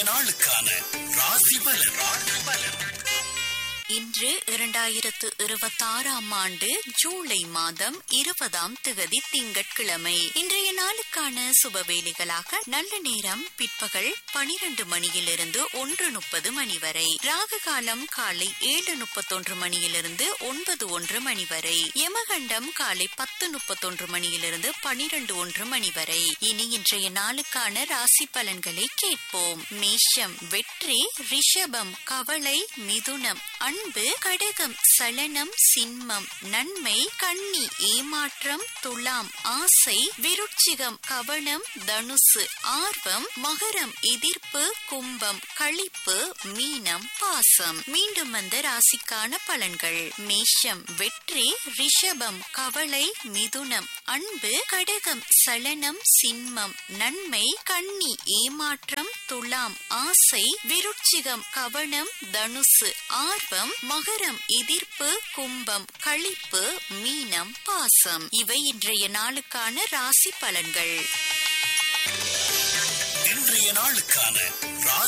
நாளுக்கான ராசி பலன் ராசி பலன் இன்று இரண்டாயிரத்து இருபத்தாறாம் ஆண்டு ஜூலை மாதம் இருபதாம் திகதி திங்கட்கிழமை இன்றைய நாளுக்கான சுபவேளைகளாக நல்ல நேரம் பிற்பகல் பனிரெண்டு மணியிலிருந்து ஒன்று முப்பது மணி வரை ராகு காலம் காலை ஏழு முப்பத்தொன்று மணியிலிருந்து ஒன்பது ஒன்று மணி வரை யமகண்டம் காலை பத்து முப்பத்தொன்று மணியிலிருந்து பனிரெண்டு ஒன்று மணி வரை இனி இன்றைய நாளுக்கான ராசி பலன்களை கேட்போம் மேஷம் வெற்றி ரிஷபம் கவலை மிதுனம் அன்பு கடகம் சலனம் சிம்மம் நன்மை கன்னி ஏமாற்றம் துலாம் ஆசை விருட்சிகம் கவனம் தனுசு ஆர்வம் மகரம் எதிர்ப்பு கும்பம் களிப்பு மீனம் பாசம் மீண்டும் வந்த ராசிக்கான பலன்கள் மேஷம் வெற்றி ரிஷபம் கவலை மிதுனம் அன்பு கடகம் சலனம் சிம்மம் நன்மை கன்னி ஏமாற்றம் துலாம் ஆசை விருட்சிகம் கவனம் தனுசு ஆர்வம் மகரம் எதிர்ப்பு கும்பம் களிப்பு மீனம் பாசம் இவை இன்றைய நாளுக்கான ராசி பலன்கள் இன்றைய நாளுக்கான ராசி